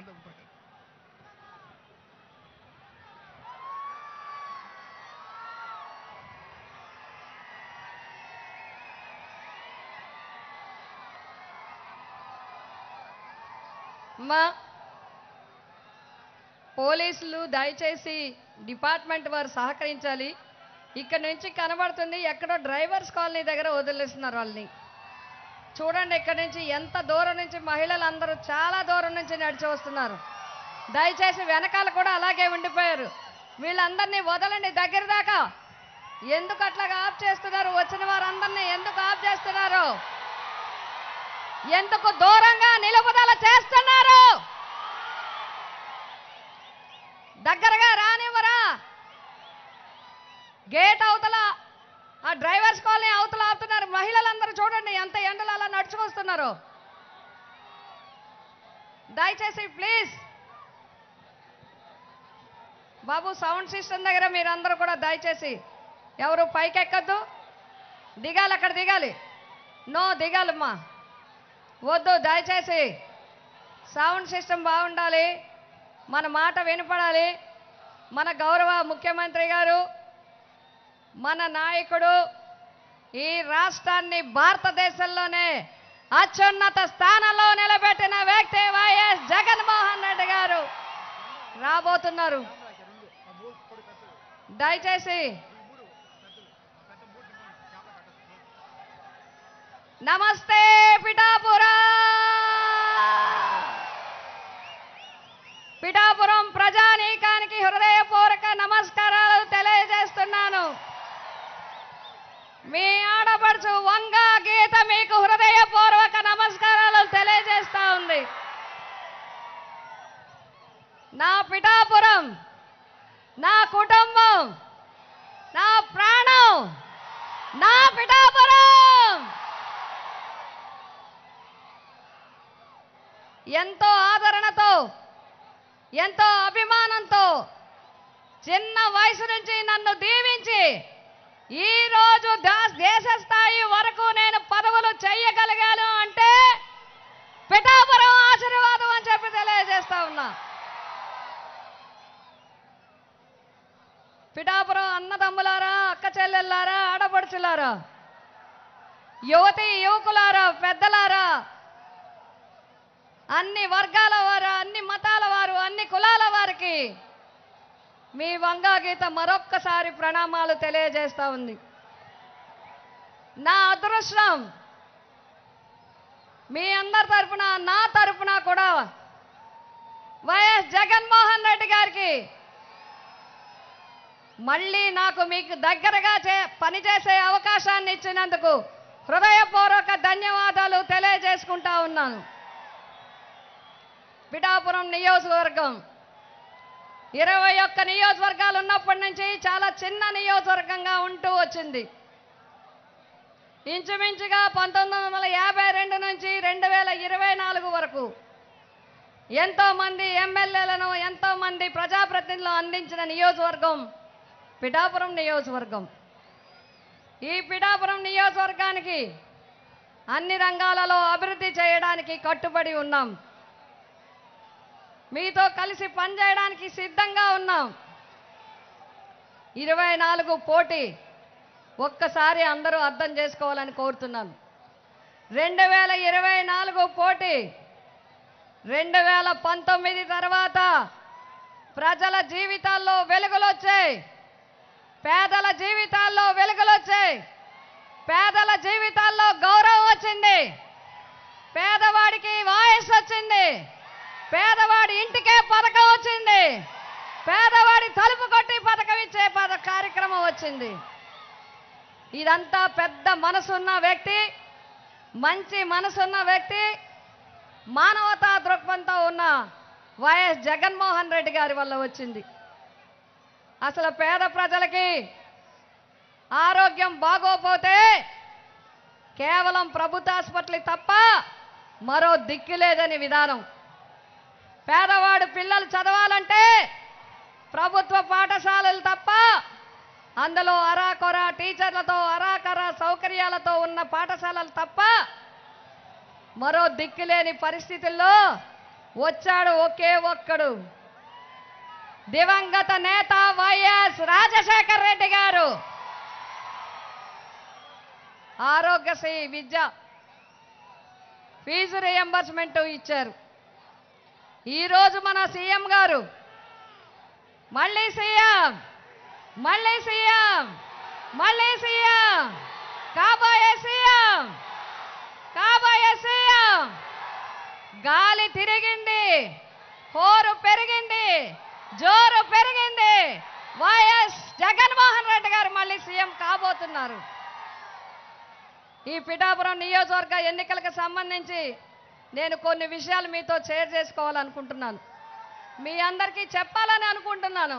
మా పోలీసులు దయచేసి డిపార్ట్మెంట్ వారు సహకరించాలి ఇక్కడ నుంచి కనబడుతుంది ఎక్కడో డ్రైవర్స్ కాలనీ దగ్గర వదిలేస్తున్నారు వాళ్ళని చూడండి ఇక్కడ నుంచి ఎంత దూరం నుంచి మహిళలు అందరూ చాలా దూరం నుంచి నడిచి వస్తున్నారు దయచేసి వెనకాల కూడా అలాగే ఉండిపోయారు వీళ్ళందరినీ వదలండి దగ్గర దాకా ఎందుకు అట్లాగా ఆఫ్ చేస్తున్నారు వచ్చిన వారందరినీ ఎందుకు ఆఫ్ చేస్తున్నారు ఎందుకు దూరంగా నిలుపుదల చేస్తున్నారు దగ్గరగా రానివ్వరా గేట్ అవతల ఆ డ్రైవర్స్ కాలనీ అవతల ఆపుతున్నారు మహిళలందరూ చూడండి ఎంత ఎండలు అలా నడుచుకొస్తున్నారు దయచేసి ప్లీజ్ బాబు సౌండ్ సిస్టమ్ దగ్గర మీరందరూ కూడా దయచేసి ఎవరు పైకి ఎక్కద్దు దిగాలి అక్కడ దిగాలి నో దిగాలమ్మా వద్దు దయచేసి సౌండ్ సిస్టమ్ బాగుండాలి మన మాట వినపడాలి మన గౌరవ ముఖ్యమంత్రి గారు మన నాయకుడు ఈ రాష్ట్రాన్ని భారతదేశంలోనే అత్యున్నత స్థానంలో నిలబెట్టిన వ్యక్తి వైఎస్ జగన్మోహన్ రెడ్డి గారు రాబోతున్నారు దయచేసి నమస్తే పిఠాపురా పిఠాపురం ప్రజానీకానికి హృదయపూర్వక నమస్కారాలు తెలియజేస్తున్నాను మీ ఆడపడుచు వంగ గీత మీకు హృదయపూర్వక నమస్కారాలు తెలియజేస్తా ఉంది నా పిఠాపురం నా కుటుంబం నా ప్రాణం నా పిఠాపురం ఎంతో ఆదరణతో ఎంతో అభిమానంతో చిన్న వయసు నుంచి నన్ను దీవించి ఈ రోజు దా- దేశ స్థాయి వరకు నేను పదవులు చేయగలిగాను అంటే పిఠాపురం ఆశీర్వాదం అని చెప్పి తెలియజేస్తా ఉన్నా పిఠాపురం అన్నదమ్ములారా అక్క చెల్లెళ్ళారా ఆడపడుచులారా యువతి యువకులారా పెద్దలారా అన్ని వర్గాల వారు అన్ని మతాల వారు అన్ని కులాల వారికి మీ వంగా గీత మరొక్కసారి ప్రణామాలు తెలియజేస్తా ఉంది నా అదృష్టం మీ అందరి తరపున నా తరపున కూడా వైఎస్ జగన్మోహన్ రెడ్డి గారికి మళ్ళీ నాకు మీకు దగ్గరగా చే పనిచేసే అవకాశాన్ని ఇచ్చినందుకు హృదయపూర్వక ధన్యవాదాలు తెలియజేసుకుంటా ఉన్నాను పిఠాపురం నియోజకవర్గం ఇరవై ఒక్క నియోజకవర్గాలు ఉన్నప్పటి నుంచి చాలా చిన్న నియోజకవర్గంగా ఉంటూ వచ్చింది ఇంచుమించుగా పంతొమ్మిది వందల యాభై రెండు నుంచి రెండు వేల ఇరవై నాలుగు వరకు ఎంతో మంది ఎమ్మెల్యేలను ఎంతో మంది ప్రజాప్రతినిధులు అందించిన నియోజకవర్గం పిఠాపురం నియోజకవర్గం ఈ పిఠాపురం నియోజకవర్గానికి అన్ని రంగాలలో అభివృద్ధి చేయడానికి కట్టుబడి ఉన్నాం మీతో కలిసి పనిచేయడానికి సిద్ధంగా ఉన్నాం ఇరవై నాలుగు పోటీ ఒక్కసారి అందరూ అర్థం చేసుకోవాలని కోరుతున్నాను రెండు వేల ఇరవై నాలుగు పోటీ రెండు వేల పంతొమ్మిది తర్వాత ప్రజల జీవితాల్లో వెలుగులు వచ్చాయి పేదల జీవితాల్లో వెలుగులు వచ్చాయి పేదల జీవితాల్లో గౌరవం వచ్చింది పేదవాడికి వాయిస్ వచ్చింది పేదవాడి ఇంటికే పథకం వచ్చింది పేదవాడి తలుపు కొట్టి పథకం ఇచ్చే పథ కార్యక్రమం వచ్చింది ఇదంతా పెద్ద మనసున్న వ్యక్తి మంచి మనసున్న వ్యక్తి మానవతా దృక్పథంతో ఉన్న వైఎస్ జగన్మోహన్ రెడ్డి గారి వల్ల వచ్చింది అసలు పేద ప్రజలకి ఆరోగ్యం బాగోపోతే కేవలం ప్రభుత్వ ఆసుపత్రి తప్ప మరో దిక్కు లేదని విధానం పేదవాడు పిల్లలు చదవాలంటే ప్రభుత్వ పాఠశాలలు తప్ప అందులో అరాకొర టీచర్లతో అరాకర సౌకర్యాలతో ఉన్న పాఠశాలలు తప్ప మరో దిక్కులేని పరిస్థితుల్లో వచ్చాడు ఒకే ఒక్కడు దివంగత నేత వైఎస్ రాజశేఖర రెడ్డి గారు ఆరోగ్యశ్రీ విద్య ఫీజు రియంబర్స్మెంట్ ఇచ్చారు ఈరోజు మన సీఎం గారు మళ్ళీ సీఎం మళ్ళీ సీఎం మళ్ళీ సీఎం కాబోయే సీఎం కాబోయే సీఎం గాలి తిరిగింది హోరు పెరిగింది జోరు పెరిగింది వైఎస్ జగన్మోహన్ రెడ్డి గారు మళ్ళీ సీఎం కాబోతున్నారు ఈ పిఠాపురం నియోజకవర్గ ఎన్నికలకు సంబంధించి నేను కొన్ని విషయాలు మీతో షేర్ చేసుకోవాలనుకుంటున్నాను మీ అందరికీ చెప్పాలని అనుకుంటున్నాను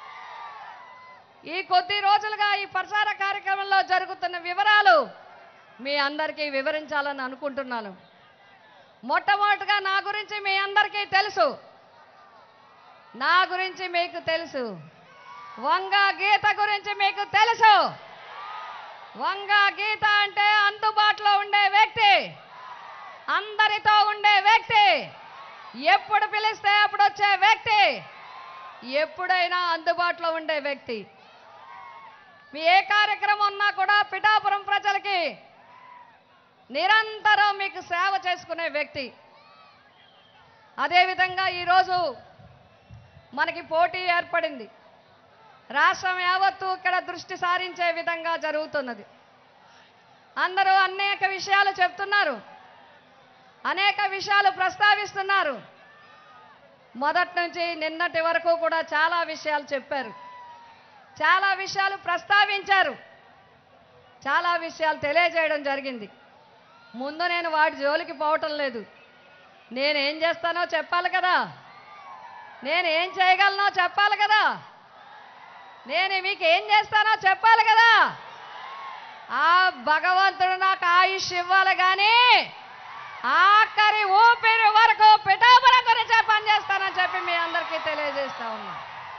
ఈ కొద్ది రోజులుగా ఈ ప్రచార కార్యక్రమంలో జరుగుతున్న వివరాలు మీ అందరికీ వివరించాలని అనుకుంటున్నాను మొట్టమొదటిగా నా గురించి మీ అందరికీ తెలుసు నా గురించి మీకు తెలుసు వంగ గీత గురించి మీకు తెలుసు వంగ గీత అంటే అందుబాటులో ఉండే వ్యక్తి అందరితో ఉండే వ్యక్తి ఎప్పుడు పిలిస్తే అప్పుడు వచ్చే వ్యక్తి ఎప్పుడైనా అందుబాటులో ఉండే వ్యక్తి మీ ఏ కార్యక్రమం ఉన్నా కూడా పిఠాపురం ప్రజలకి నిరంతరం మీకు సేవ చేసుకునే వ్యక్తి అదేవిధంగా ఈరోజు మనకి పోటీ ఏర్పడింది రాష్ట్రం యావత్తు ఇక్కడ దృష్టి సారించే విధంగా జరుగుతున్నది అందరూ అనేక విషయాలు చెప్తున్నారు అనేక విషయాలు ప్రస్తావిస్తున్నారు మొదటి నుంచి నిన్నటి వరకు కూడా చాలా విషయాలు చెప్పారు చాలా విషయాలు ప్రస్తావించారు చాలా విషయాలు తెలియజేయడం జరిగింది ముందు నేను వాటి జోలికి పోవటం లేదు నేనేం చేస్తానో చెప్పాలి కదా నేను ఏం చేయగలనో చెప్పాలి కదా నేను మీకు ఏం చేస్తానో చెప్పాలి కదా ఆ భగవంతుడు నాకు ఆయుష్ ఇవ్వాలి కానీ ఆఖరి ఊపిరి వరకు పిఠాపురం గురించే పనిచేస్తానని చెప్పి మీ అందరికీ తెలియజేస్తా ఉన్నా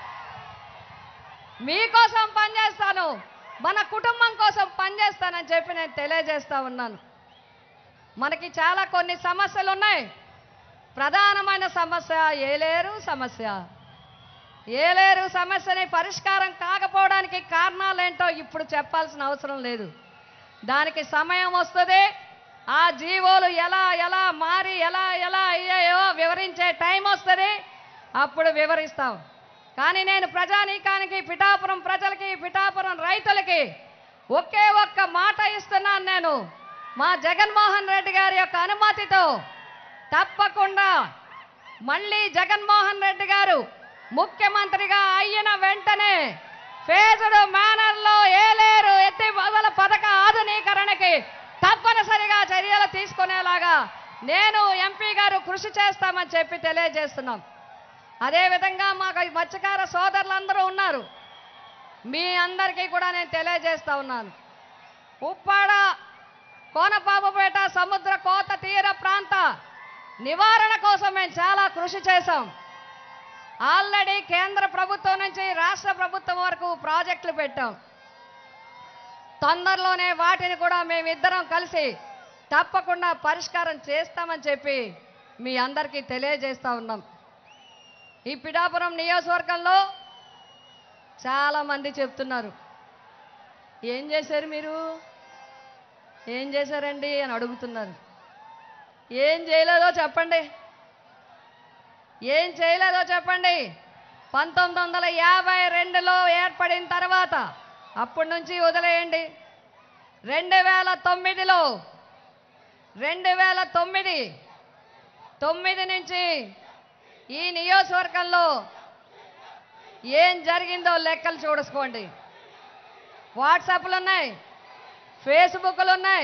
మీకోసం పనిచేస్తాను మన కుటుంబం కోసం పనిచేస్తానని చెప్పి నేను తెలియజేస్తా ఉన్నాను మనకి చాలా కొన్ని సమస్యలు ఉన్నాయి ప్రధానమైన సమస్య ఏలేరు సమస్య ఏలేరు సమస్యని పరిష్కారం కాకపోవడానికి కారణాలేంటో ఇప్పుడు చెప్పాల్సిన అవసరం లేదు దానికి సమయం వస్తుంది ఆ జీవోలు ఎలా ఎలా మారి ఎలా ఎలా అయ్యాయో వివరించే టైం వస్తుంది అప్పుడు వివరిస్తాం కానీ నేను ప్రజానీకానికి పిఠాపురం ప్రజలకి పిఠాపురం రైతులకి ఒకే ఒక్క మాట ఇస్తున్నాను నేను మా జగన్మోహన్ రెడ్డి గారి యొక్క అనుమతితో తప్పకుండా మళ్ళీ జగన్మోహన్ రెడ్డి గారు ముఖ్యమంత్రిగా అయిన వెంటనే ఫేజుడు మేనర్లో ఏలేరు ఎత్తి మొదల పథక ఆధునీకరణకి తప్పనిసరిగా చర్యలు తీసుకునేలాగా నేను ఎంపీ గారు కృషి చేస్తామని చెప్పి తెలియజేస్తున్నాం అదేవిధంగా మాకు ఈ మత్స్యకార సోదరులందరూ ఉన్నారు మీ అందరికీ కూడా నేను తెలియజేస్తా ఉన్నాను ఉప్పాడ కోనపాపపేట సముద్ర కోత తీర ప్రాంత నివారణ కోసం మేము చాలా కృషి చేశాం ఆల్రెడీ కేంద్ర ప్రభుత్వం నుంచి రాష్ట్ర ప్రభుత్వం వరకు ప్రాజెక్టులు పెట్టాం తొందరలోనే వాటిని కూడా మేమిద్దరం కలిసి తప్పకుండా పరిష్కారం చేస్తామని చెప్పి మీ అందరికీ తెలియజేస్తా ఉన్నాం ఈ పిఠాపురం నియోజకవర్గంలో చాలా మంది చెప్తున్నారు ఏం చేశారు మీరు ఏం చేశారండి అని అడుగుతున్నారు ఏం చేయలేదో చెప్పండి ఏం చేయలేదో చెప్పండి పంతొమ్మిది వందల యాభై రెండులో ఏర్పడిన తర్వాత అప్పటి నుంచి వదిలేయండి రెండు వేల తొమ్మిదిలో రెండు వేల తొమ్మిది తొమ్మిది నుంచి ఈ నియోజకవర్గంలో ఏం జరిగిందో లెక్కలు చూడసుకోండి వాట్సాప్లు ఉన్నాయి ఫేస్బుక్లు ఉన్నాయి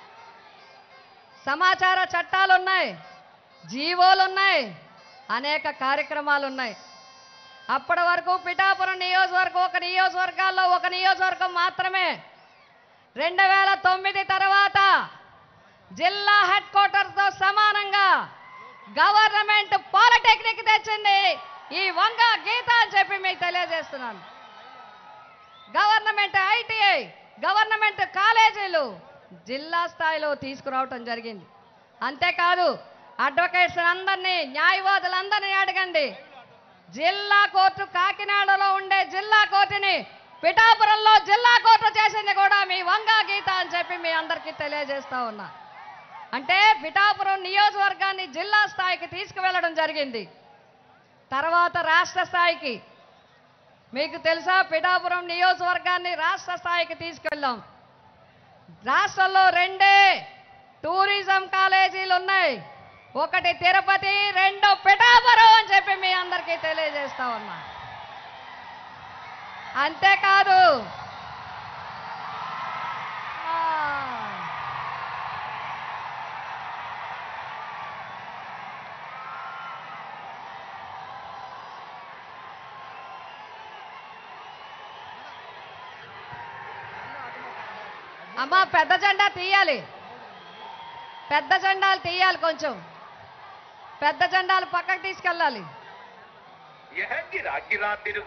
సమాచార చట్టాలు ఉన్నాయి జీవోలు ఉన్నాయి అనేక కార్యక్రమాలు ఉన్నాయి అప్పటి వరకు పిఠాపురం నియోజకవర్గం ఒక నియోజకవర్గాల్లో ఒక నియోజకవర్గం మాత్రమే రెండు వేల తొమ్మిది తర్వాత జిల్లా హెడ్ క్వార్టర్తో సమానంగా గవర్నమెంట్ పాలిటెక్నిక్ తెచ్చింది ఈ వంగ గీత అని చెప్పి మీకు తెలియజేస్తున్నాను గవర్నమెంట్ ఐటీఐ గవర్నమెంట్ కాలేజీలు జిల్లా స్థాయిలో తీసుకురావటం జరిగింది అంతేకాదు అడ్వకేట్స్ అందరినీ న్యాయవాదులందరినీ అడగండి జిల్లా కోర్టు కాకినాడలో ఉండే జిల్లా కోర్టుని పిఠాపురంలో జిల్లా కోర్టు చేసింది కూడా మీ వంగా గీత అని చెప్పి మీ అందరికీ తెలియజేస్తా ఉన్నా అంటే పిఠాపురం నియోజకవర్గాన్ని జిల్లా స్థాయికి తీసుకువెళ్ళడం జరిగింది తర్వాత రాష్ట్ర స్థాయికి మీకు తెలుసా పిఠాపురం నియోజకవర్గాన్ని రాష్ట్ర స్థాయికి తీసుకెళ్ళాం రాష్ట్రంలో రెండే టూరిజం కాలేజీలు ఉన్నాయి ఒకటి తిరుపతి రెండు పిఠాపురం అని చెప్పి మీ అందరికీ తెలియజేస్తా ఉన్నా అంతేకాదు ఆ, అమ్మా పెద్ద జెండా తీయాలి పెద్ద జెండాలు తీయాలి కొంచెం పెద్ద జెండాలు పక్కకు తీసుకెళ్ళాలి यह गिरा गिरा दिल